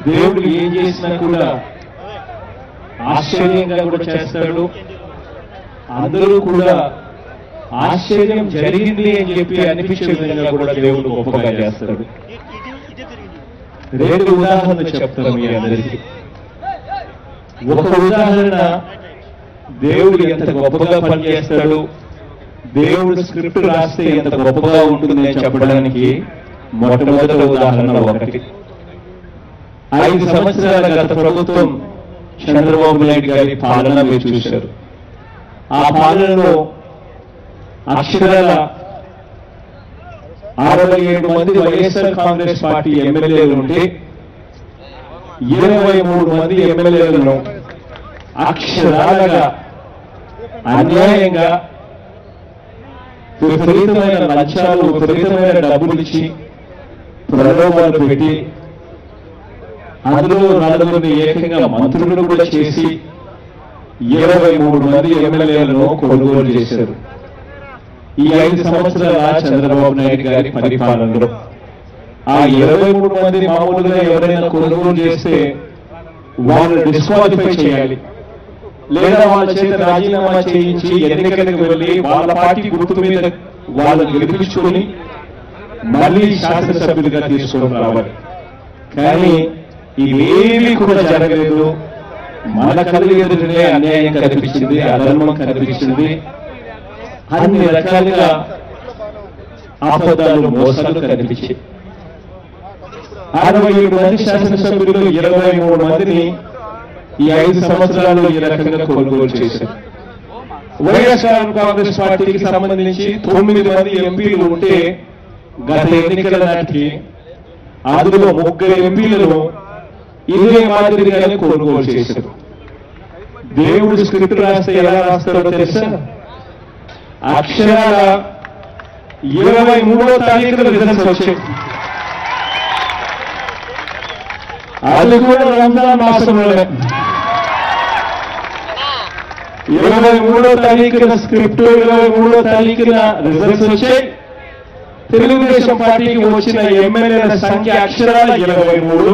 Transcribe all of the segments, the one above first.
దేవుడు ఏం చేసినా కూడా ఆశ్చర్యంగా కూడా చేస్తాడు అందరూ కూడా ఆశ్చర్యం జరిగింది అని చెప్పి అనిపించే విధంగా కూడా దేవుడు గొప్పగా చేస్తాడు రెండు ఉదాహరణలు చెప్తాను మీ అందరికీ ఒక ఉదాహరణ దేవుడు ఎంత గొప్పగా పనిచేస్తాడు దేవుడు స్క్రిప్ట్ రాస్తే ఎంత గొప్పగా ఉంటుంది అని చెప్పడానికి మొట్టమొదటి ఉదాహరణ ఒకటి ఐదు సంవత్సరాల గత ప్రభుత్వం చంద్రబాబు నాయుడు గారి పాలన మీరు చూశారు ఆ పాలనలో అక్షరాల అరవై ఏడు మంది వైఎస్ఆర్ కాంగ్రెస్ పార్టీ ఎమ్మెల్యేలు ఉంటే ఇరవై మూడు మంది ఎమ్మెల్యేలను అక్షరాలుగా అన్యాయంగా విపరీతమైన లంచాలు విపరీతమైన డబ్బులు ఇచ్చి ప్రలోభాలు పెట్టి అందులో నలుగురిని ఏకంగా మంత్రులను కూడా చేసి ఇరవై మూడు మంది ఎమ్మెల్యేలను కొనుగోలు చేశారు ఈ ఐదు సంవత్సరాల చంద్రబాబు నాయుడు గారి పరిపాలనలో ఆ ఇరవై మూడు మంది మామూలుగా ఎవరైనా కొనుగోలు చేస్తే వాళ్ళని డిస్క్వాలిఫై చేయాలి లేదా వాళ్ళ చేత రాజీనామా చేయించి ఎన్నికలకు వెళ్ళి వాళ్ళ పార్టీ గుర్తు మీద వాళ్ళని గెలిపించుకొని మళ్ళీ శాసనసభ్యులుగా తీసుకొని రావాలి కానీ ఇవేమీ కూడా జరగలేదు మన కళ్ళు ఎదురునే అన్యాయం కనిపించింది అధర్మం కనిపించింది అన్ని రకాలుగా ఆపదాలు మోసాలు కనిపించాయి అరవై ఏడు మంది శాసనసభ్యులు ఇరవై మూడు మందిని ఈ ఐదు సంవత్సరాలు ఈ రకంగా కొనుగోలు చేశారు వైఎస్ఆర్ కాంగ్రెస్ పార్టీకి సంబంధించి తొమ్మిది మంది ఎంపీలు ఉంటే గత ఎన్నికల నాటికి అందులో ముగ్గురు ఎంపీలను ఇదే మాదిరిగానే కొనుగోలు చేశారు దేవుడు స్క్రిప్ట్ రాస్తే ఎలా రాస్తాడో తెలుసా అక్షరాల ఇరవై మూడో తారీఖున రిజల్ట్స్ వచ్చాయి అది కూడా రంజాన్ మాసంలోనే ఇరవై మూడో తారీఖున స్క్రిప్ట్ ఇరవై మూడో తారీఖున రిజల్ట్స్ వచ్చాయి తెలుగుదేశం పార్టీకి వచ్చిన ఎమ్మెల్యేల సంఖ్య అక్షరాల ఇరవై మూడు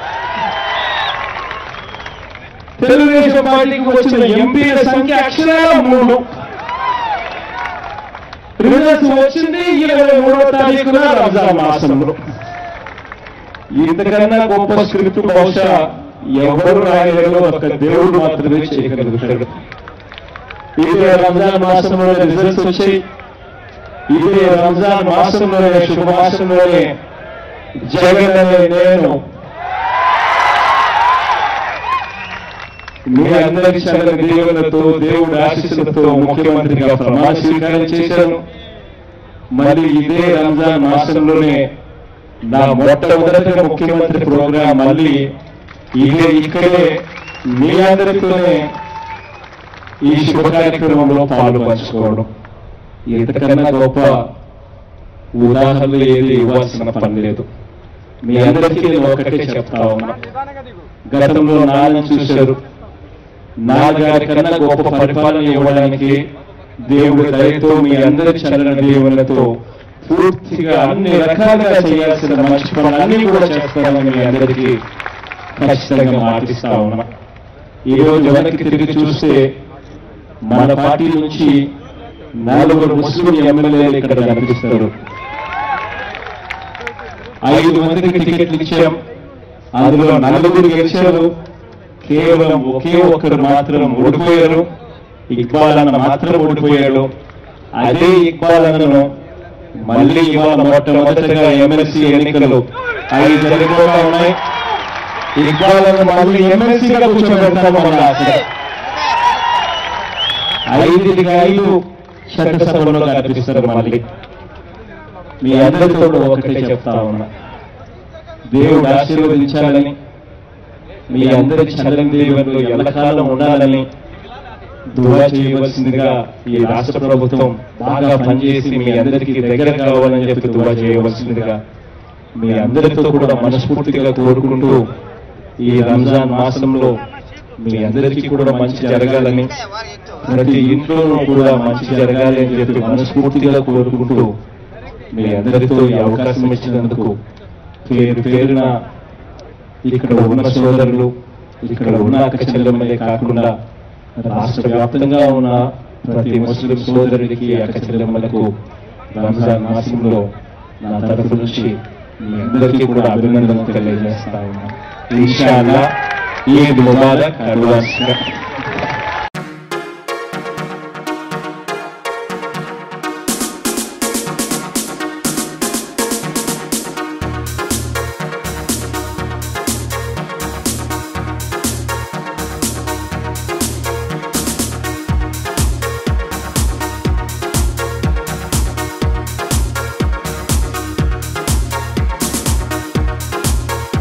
తెలుగుదేశం పార్టీకి వచ్చిన ఎంపీల సంఖ్య అక్షరాల మూడు రిజల్ట్స్ వచ్చింది ఇరవై మూడో తారీఖున రంజాన్ మాసంలో ఇంతకన్నా గొప్ప స్క్రిప్ట్ బహుశా ఎవరు రాయలేరు ఒక దేవుడు మాత్రమే చేయగలుగుతాడు ఇదే రంజాన్ మాసంలో రిజల్ట్స్ వచ్చాయి ఇదే రంజాన్ మాసంలోనే శుభ మాసంలోనే జగన్ అనే నేను మీ అందరి చల్లని దీవెనలతో దేవుడి ఆశీస్సులతో ముఖ్యమంత్రిగా ప్రమాణ స్వీకారం చేశాను మళ్ళీ ఇదే రంజాన్ మాసంలోనే నా మొట్టమొదటి ముఖ్యమంత్రి ప్రోగ్రాం మళ్ళీ ఇదే ఇక్కడే మీ అందరితోనే ఈ శుభ కార్యక్రమంలో పాలు పంచుకోవడం ఇంతకన్నా గొప్ప ఉదాహరణలు ఏది ఇవ్వాల్సిన పని లేదు మీ అందరికీ నేను ఒకటే చెప్తా ఉన్నా గతంలో నాన్నని చూశారు నాన్నగారి కన్నా గొప్ప పరిపాలన ఇవ్వడానికి దేవుడి దయతో మీ అందరి చల్లని దేవులతో పూర్తిగా అన్ని రకాలుగా చేయాల్సిన మంచి పనులన్నీ కూడా చేస్తానని మీ అందరికీ ఖచ్చితంగా మాటిస్తా ఉన్నా ఈ రోజు వెనక్కి తిరిగి చూస్తే మన పార్టీ నుంచి నలుగురు ముస్లిం ఎమ్మెల్యేలు ఇక్కడ కనిపిస్తారు ఐదు మందికి టికెట్లు ఇచ్చాం అందులో నలుగురు గెలిచారు కేవలం ఒకే ఒక్కరు మాత్రం ఓడిపోయారు ఇక్బాల్ అన్న మాత్రం ఓడిపోయాడు అదే ఇక్బాల్ అన్నను మళ్ళీ ఇవాళ మొట్టమొదటిగా ఎమ్మెల్సీ ఎన్నికలు ఐదు జరగబోతా ఉన్నాయి ఇక్బాల్ అన్న మళ్ళీ ఎమ్మెల్సీగా కూర్చోబెడతాము మన ఆశ ఐదుకి ఐదు చట్టసభలో కనిపిస్తారు మళ్ళీ మీ అందరితో ఒకటే చెప్తా ఉన్నా దేవుడు ఆశీర్వదించాలని మీ అందరి చల్లని దేవుళ్ళు ఎల్లకాలం ఉండాలని దువా చేయవలసిందిగా ఈ రాష్ట్ర ప్రభుత్వం బాగా పనిచేసి మీ అందరికీ దగ్గర కావాలని చెప్పి దువా చేయవలసిందిగా మీ అందరితో కూడా మనస్ఫూర్తిగా కోరుకుంటూ ఈ రంజాన్ మాసంలో మీ అందరికీ కూడా మంచి జరగాలని ప్రతి ఇంట్లోనూ కూడా మంచి జరగాలి అని చెప్పి మనస్ఫూర్తిగా కోరుకుంటూ మీ అందరితో ఈ అవకాశం ఇచ్చినందుకు పేరు పేరున ఇక్కడ ఉన్న సోదరులు ఇక్కడ ఉన్న అక్క చెల్లెమ్మలే కాకుండా రాష్ట్ర వ్యాప్తంగా ఉన్న ప్రతి ముస్లిం సోదరుడికి అక్క చెల్లెమ్మలకు రంజాన్ మాసంలో నా తరఫు నుంచి మీ అందరికీ కూడా అభినందనలు తెలియజేస్తా ఉన్నాను ఇన్షాల్లా ఈద్ ముబారక్ అడ్వాన్స్